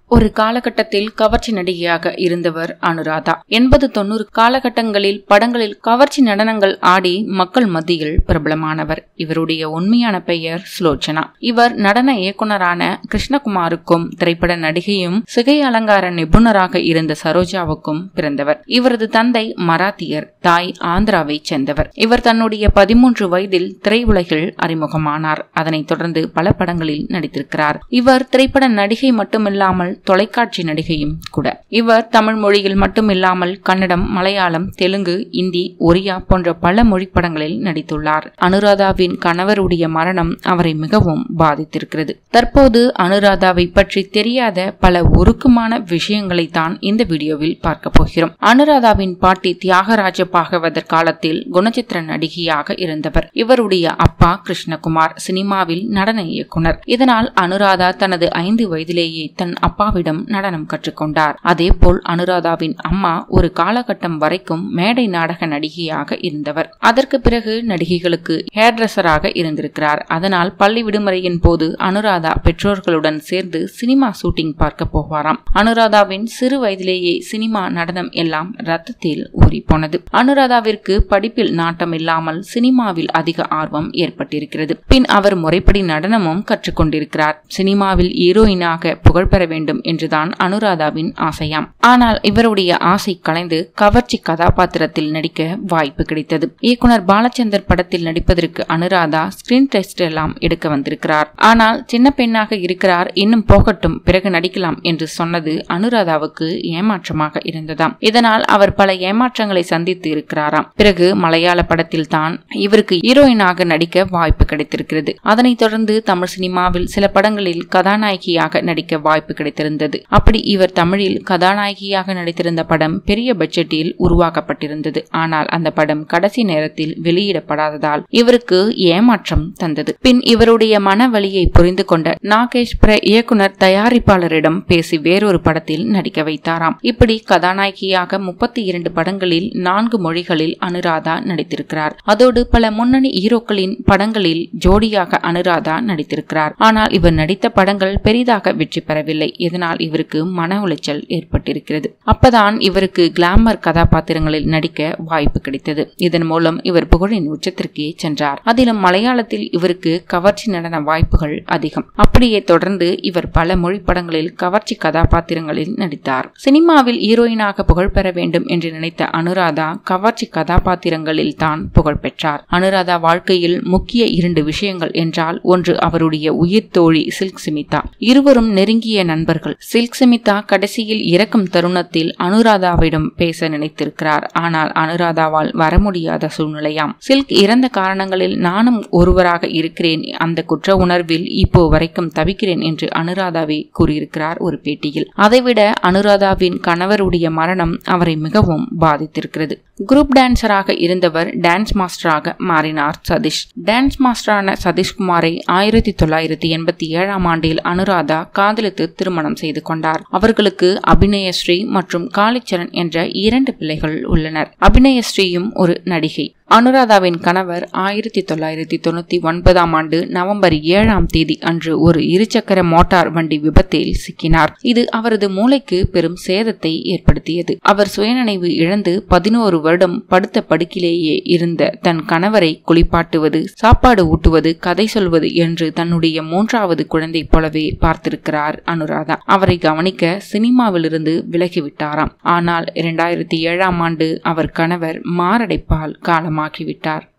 ஒரு காலகட்டத்தில் கவர்ச்சி நடிகையாக இருந்தவர் அனுராதா எண்பது தொண்ணூறு காலகட்டங்களில் படங்களில் கவர்ச்சி நடனங்கள் ஆடி மக்கள் மத்தியில் பிரபலமானவர் இவருடைய உண்மையான பெயர் சுலோச்சனா இவர் நடன இயக்குனரான கிருஷ்ணகுமாருக்கும் திரைப்பட நடிகையும் சிகை அலங்கார நிபுணராக இருந்த சரோஜாவுக்கும் பிறந்தவர் இவரது தந்தை மராத்தியர் தாய் ஆந்திராவைச் சேர்ந்தவர் இவர் தன்னுடைய பதிமூன்று வயதில் திரையுலகில் அறிமுகமானார் அதனைத் தொடர்ந்து பல படங்களில் நடித்திருக்கிறார் இவர் திரைப்பட நடிகை மட்டுமில்லாமல் தொலைக்காட்சி நடிகையும் கூட இவர் தமிழ் மொழியில் மட்டுமில்லாமல் கன்னடம் மலையாளம் தெலுங்கு இந்தி ஒரியா போன்ற பல மொழி படங்களில் நடித்துள்ளார் அனுராதாவின் கணவருடைய மரணம் அவரை மிகவும் பாதித்திருக்கிறது தற்போது அனுராதாவை பற்றி தெரியாத பல உருக்கமான விஷயங்களை தான் இந்த வீடியோவில் பார்க்க போகிறோம் அனுராதாவின் பாட்டி தியாகராஜ பாகவதர் காலத்தில் குணச்சித்திர நடிகையாக இருந்தவர் இவருடைய அப்பா கிருஷ்ணகுமார் சினிமாவில் நடன இயக்குனர் இதனால் அனுராதா தனது ஐந்து வயதிலேயே தன் அப்பாவிடம் நடனம் கற்றுக்கொண்டார் அதேபோல் அனுராதாவின் அம்மா ஒரு காலகட்டம் வரைக்கும் மேடை நாடக நடிகையாக இருந்தவர் அதற்கு பிறகு நடிகைகளுக்கு ஹேர்ட்ரெஸராக இருந்திருக்கிறார் அதனால் பள்ளி விடுமுறையின் போது அனுராதா பெற்றோர்களுடன் சேர்ந்து சினிமா ஷூட்டிங் பார்க்க போவாராம் அனுராதாவின் சிறு வயதிலேயே சினிமா நடனம் எல்லாம் ரத்தத்தில் ஊறி போனது அனுராதாவிற்கு படிப்பில் நாட்டம் இல்லாமல் சினிமாவில் அதிக ஆர்வம் ஏற்பட்டிருக்கிறது பின் அவர் முறைப்படி நடனமும் கற்றுக்கொண்டிருக்கிறார் சினிமாவில் ஹீரோயினாக புகழ்பெற வேண்டும் என்றுதான் அனுராதாவின் ஆசையாம் ஆனால் இவருடைய ஆசை கலைந்து கவர்ச்சி கதாபாத்திரத்தில் நடிக்க வாய்ப்பு கிடைத்தது இயக்குனர் பாலச்சந்தர் படத்தில் நடிப்பதற்கு அனுராதா ஸ்கிரீன் டெஸ்ட் எல்லாம் எடுக்க வந்திருக்கிறார் ஆனால் சின்ன பெண்ணாக இருக்கிறார் இன்னும் போகட்டும் பிறகு நடிக்கலாம் என்று சொன்னது அனுராதாவுக்கு ஏமாற்றமாக இருந்ததாம் இதனால் அவர் பல ஏமாற்றங்களை சந்தித்து இருக்கிறாராம் பிறகு மலையாள படத்தில் தான் இவருக்கு ஹீரோயினாக நடிக்க வாய்ப்பு கிடைத்திருக்கிறது அதனைத் தொடர்ந்து தமிழ் சினிமாவில் சில படங்களில் கதாநாயகியாக நடிக்க வாய்ப்பு கிடைத்திருந்தது அப்படி இவர் தமிழில் கதாநாயகியாக நடித்திருந்த படம் பெரிய பட்ஜெட்டில் உருவாக்கப்பட்டிருந்தது ஆனால் அந்த படம் கடைசி நேரத்தில் வெளியிடப்படாததால் இவருக்கு ஏமாற்றம் தந்தது பின் இவருடைய மன வலியை புரிந்து கொண்ட நாகேஷ் பிர இயக்குனர் தயாரிப்பாளரிடம் பேசி வேறொரு படத்தில் நடிக்க வைத்தாராம் இப்படி கதாநாயகியாக முப்பத்தி இரண்டு படங்களில் நான்கு மொழிகளில் அனுராதா நடித்திருக்கிறார் அதோடு பல முன்னணி ஹீரோக்களின் படங்களில் ஜோடியாக அனுராதா நடித்திருக்கிறார் ஆனால் இவர் நடித்த படங்கள் பெரிதாக வெற்றி பெறவில்லை இதனால் இவருக்கு மன உளைச்சல் ஏற்பட்டிருக்கிறது அப்பதான் இவருக்கு கிளாமர் கதாபாத்திரங்களில் நடிக்க வாய்ப்பு கிடைத்தது இதன் மூலம் இவர் புகழின் உச்சத்திற்கே சென்றார் அதிலும் மலையாளத்தில் இவருக்கு கவர்ச்சி நடன வாய்ப்புகள் அதிகம் அப்படியே தொடர்ந்து இவர் பல மொழி படங்களில் கவர்ச்சி கதாபாத்திரங்களில் நடித்தார் சினிமாவில் ஹீரோயினாக புகழ் பெற வேண்டும் என்று நினைத்த அனுராதா கவர்ச்சி கதாபாத்திரங்களில் தான் புகழ் பெற்றார் அனுராதா வாழ்க்கையில் முக்கிய இரண்டு விஷயங்கள் என்றால் ஒன்று அவருடைய உயிர் தோழி சில்க் சிமிதா இருவரும் நெருங்கிய நண்பர்கள் சில்க் சிமிதா கடைசியில் இறக்கும் தருணத்தில் அனுராதாவிடம் பேச நினைத்திருக்கிறார் ஆனால் அனுராதாவால் வர முடியாத சூழ்நிலையாம் சில்க் இறந்த காரணங்களில் நானும் ஒருவராக இருக்கிறேன் அந்த குற்ற உணர்வில் இப்போ வரைக்கும் தவிக்கிறேன் என்று அனுராதாவே கூறியிருக்கிறார் ஒரு பேட்டியில் அதைவிட அனுராதாவின் கணவருடைய மரணம் அவரை மிகவும் பாதித்திருக்கிறது குரூப் டான்சராக இருந்தவர் டான்ஸ் மாஸ்டராக மாறினார் சதீஷ் டான்ஸ் மாஸ்டரான சதீஷ்குமாரை ஆயிரத்தி தொள்ளாயிரத்தி எண்பத்தி ஏழாம் ஆண்டில் அனுராதா காதலித்து திருமணம் செய்து கொண்டார் அவர்களுக்கு அபிநயஸ்ரீ மற்றும் காளிச்சரண் என்ற இரண்டு பிள்ளைகள் உள்ளனர் அபிநயஸ்ரீயும் ஒரு நடிகை அனுராதாவின் கணவர் ஆயிரத்தி தொள்ளாயிரத்தி தொண்ணூத்தி ஒன்பதாம் ஆண்டு நவம்பர் ஏழாம் தேதி அன்று ஒரு இருசக்கர மோட்டார் வண்டி விபத்தில் சிக்கினார் இது அவரது மூளைக்கு பெரும் சேதத்தை ஏற்படுத்தியது அவர் சுயநினைவு இழந்து பதினோரு வருடம் படுத்த படுக்கிலேயே இருந்த தன் கணவரை குளிப்பாட்டுவது சாப்பாடு ஊட்டுவது கதை சொல்வது என்று தன்னுடைய மூன்றாவது குழந்தை போலவே பார்த்திருக்கிறார் அனுராதா அவரை கவனிக்க சினிமாவிலிருந்து விலகிவிட்டாராம் ஆனால் இரண்டாயிரத்தி ஏழாம் ஆண்டு அவர் கணவர் மாரடைப்பால் காலம் காலமாக்கிவிட்டார்